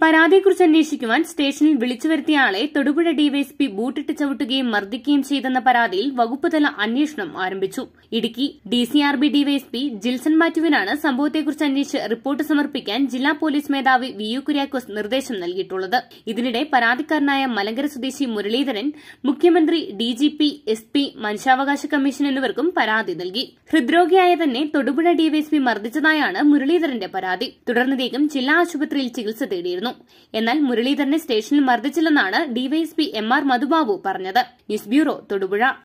പരാതിയെക്കുറിച്ച് അന്വേഷിക്കുവാൻ സ്റ്റേഷനിൽ വിളിച്ചു വരുത്തിയ ആളെ തൊടുപുഴ ഡിവൈഎസ്പി ബൂട്ടിട്ട് ചവിട്ടുകയും മർദ്ദിക്കുകയും ചെയ്തെന്ന പരാതിയിൽ വകുപ്പുതല അന്വേഷണം ആരംഭിച്ചു ഇടുക്കി ഡിസിആർബി ഡിവൈഎസ്പി ജിൽസൺ മാത്യുവിനാണ് സംഭവത്തെക്കുറിച്ച് അന്വേഷിച്ച് റിപ്പോർട്ട് സമർപ്പിക്കാൻ ജില്ലാ പോലീസ് മേധാവി വി യു കുര്യാക്കോസ് നിർദ്ദേശം നൽകിയിട്ടുള്ളത് ഇതിനിടെ പരാതിക്കാരനായ മലങ്കര സ്വദേശി മുരളീധരൻ മുഖ്യമന്ത്രി ഡിജിപി എസ് പി മനുഷ്യാവകാശ കമ്മീഷൻ എന്നിവർക്കും പരാതി നൽകി ഹൃദ്രോഗിയായ തന്നെ തൊടുപുഴ ഡിവൈഎസ്പി മർദ്ദിച്ചതായാണ് മുരളീധരന്റെ പരാതി തുടർന്ന് ഇദ്ദേഹം ജില്ലാ ആശുപത്രിയിൽ ചികിത്സ തേടിയിരുന്നു എന്നാൽ മുരളീധരനെ സ്റ്റേഷനിൽ മർദ്ദിച്ചില്ലെന്നാണ് ഡിവൈഎസ്പി എം ആർ മധുബാബു പറഞ്ഞത് ന്യൂസ് ബ്യൂറോ തൊടുപുഴ